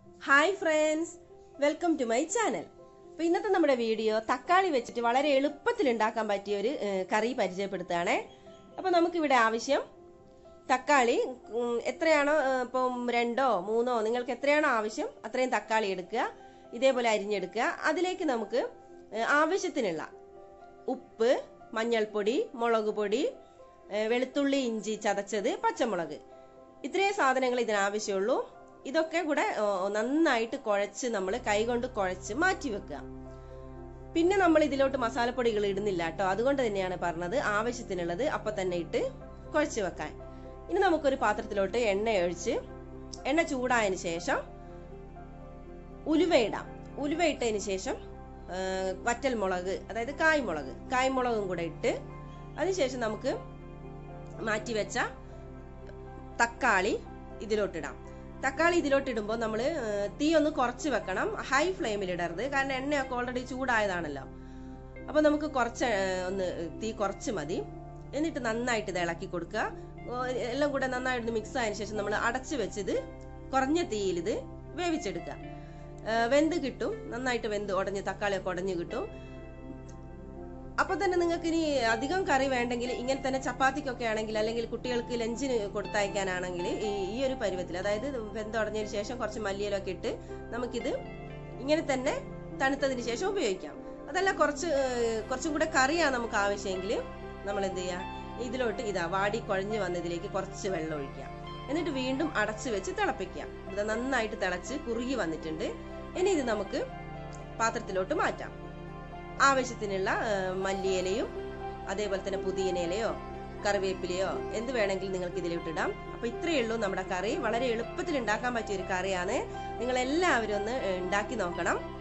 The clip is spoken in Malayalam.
hi friends welcome to my channel അപ്പൊ ഇന്നത്തെ നമ്മുടെ വീഡിയോ തക്കാളി വെച്ചിട്ട് വളരെ എളുപ്പത്തിൽ ഉണ്ടാക്കാൻ പറ്റിയ ഒരു ഏഹ്, കറി പരിചയപ്പെടുത്തുകയാണേ അപ്പൊ നമുക്കിവിടെ ആവശ്യം തക്കാളി ഉം, എത്രയാണോ ഏഹ്, ഇപ്പം രണ്ടോ മൂന്നോ നിങ്ങൾക്ക് എത്രയാണോ ആവശ്യം അത്രയും തക്കാളി എടുക്കുക ഇതേപോലെ അരിഞ്ഞെടുക്കുക അതിലേക്ക് നമുക്ക് ഏഹ്, ആവശ്യത്തിനുള്ള ഉപ്പ് മഞ്ഞൾപ്പൊടി മുളക് പൊടി ഏഹ്, വെളുത്തുള്ളി ഇഞ്ചി ചതച്ചത് പച്ചമുളക് ഇത്രയും സാധനങ്ങൾ ഇതിനാവശ്യമുള്ളൂ ഇതൊക്കെ കൂടെ ഓ, നന്നായിട്ട് കുഴച്ച് നമ്മൾ കൈകൊണ്ട് കുഴച്ച് മാറ്റി വെക്കുക പിന്നെ നമ്മൾ ഇതിലോട്ട് മസാലപ്പൊടികൾ ഇടുന്നില്ല കേട്ടോ അതുകൊണ്ട് തന്നെയാണ് പറഞ്ഞത് ആവശ്യത്തിനുള്ളത് അപ്പൊ തന്നെ ഇട്ട് കുഴച്ച് വെക്കാൻ ഇനി നമുക്കൊരു പാത്രത്തിലോട്ട് എണ്ണ ഒഴിച്ച് എണ്ണ ചൂടായതിനു ശേഷം ഉലുവ ഇടാം ഉലുവ ഇട്ടതിന് ശേഷം ആ, വറ്റൽ മുളക് അതായത് കായ്മുളക് കായ്മുളകും കൂടെ ഇട്ട് അതിനുശേഷം നമുക്ക് മാറ്റി വെച്ച തക്കാളി ഇതിലോട്ടിടാം തക്കാളി ഇതിലോട്ടിടുമ്പോൾ നമ്മൾ തീ ഒന്ന് കുറച്ച് വെക്കണം ഹൈ ഫ്ലെയിമിൽ ഇടരുത് കാരണം എണ്ണയൊക്കെ ഓൾറെഡി ചൂടായതാണല്ലോ അപ്പൊ നമുക്ക് കുറച്ച് ഏഹ്, ഒന്ന് തീ കുറച്ച് മതി എന്നിട്ട് നന്നായിട്ട് ഇത് ഇളക്കി കൊടുക്കുക ഓ, എല്ലാം കൂടെ നന്നായിട്ട് മിക്സ് ആയതിനു ശേഷം നമ്മൾ അടച്ചു വെച്ചത് കുറഞ്ഞ തീയിൽ ഇത് വേവിച്ചെടുക്കുക ഏഹ്, വെന്ത് കിട്ടും നന്നായിട്ട് വെന്ത് ഉടഞ്ഞ് തക്കാളിയൊക്കെ ഉടഞ്ഞു കിട്ടും അപ്പൊ തന്നെ നിങ്ങൾക്ക് ഇനി അധികം കറി വേണ്ടെങ്കിൽ ഇങ്ങനെ തന്നെ ചപ്പാത്തിക്കൊക്കെ ആണെങ്കിൽ അല്ലെങ്കിൽ കുട്ടികൾക്ക് ലഞ്ചിന് കൊടുത്തയക്കാനാണെങ്കിൽ ഈ ഈ ഒരു പരുവത്തിൽ അതായത് വെന്തുടഞ്ഞതിന് ശേഷം കുറച്ച് മല്ലിയിലൊക്കെ ഇട്ട് നമുക്കിത് ഇങ്ങനെ തന്നെ തണുത്തതിന് ശേഷം ഉപയോഗിക്കാം അതല്ല കുറച്ച് ഏഹ്, കുറച്ചും കൂടെ കറിയാണ് നമുക്ക് ആവശ്യമെങ്കിൽ നമ്മൾ എന്ത് ചെയ്യുക ഇതിലോട്ട് ഇതാ വാടി കുഴഞ്ഞു വന്നതിലേക്ക് കുറച്ച് വെള്ളം ഒഴിക്കുക എന്നിട്ട് വീണ്ടും അടച്ചു വെച്ച് തിളപ്പിക്കുക ഇത് നന്നായിട്ട് തിളച്ച് കുറുകി വന്നിട്ടുണ്ട് ഇനി ഇത് നമുക്ക് പാത്രത്തിലോട്ട് മാറ്റാം ആവശ്യത്തിനുള്ള ആ, മല്ലിയിലയും അതേപോലെ തന്നെ പുതിയനയിലയോ കറിവേപ്പിലയോ എന്ത് വേണമെങ്കിലും നിങ്ങൾക്ക് ഇതിലിട്ടിടാം അപ്പൊ ഇത്രയേ ഉള്ളൂ നമ്മുടെ കറി വളരെ എളുപ്പത്തിൽ ഉണ്ടാക്കാൻ പറ്റിയ ഒരു കറിയാണ് നിങ്ങൾ എല്ലാവരും ഒന്ന് ഏ, ഉണ്ടാക്കി നോക്കണം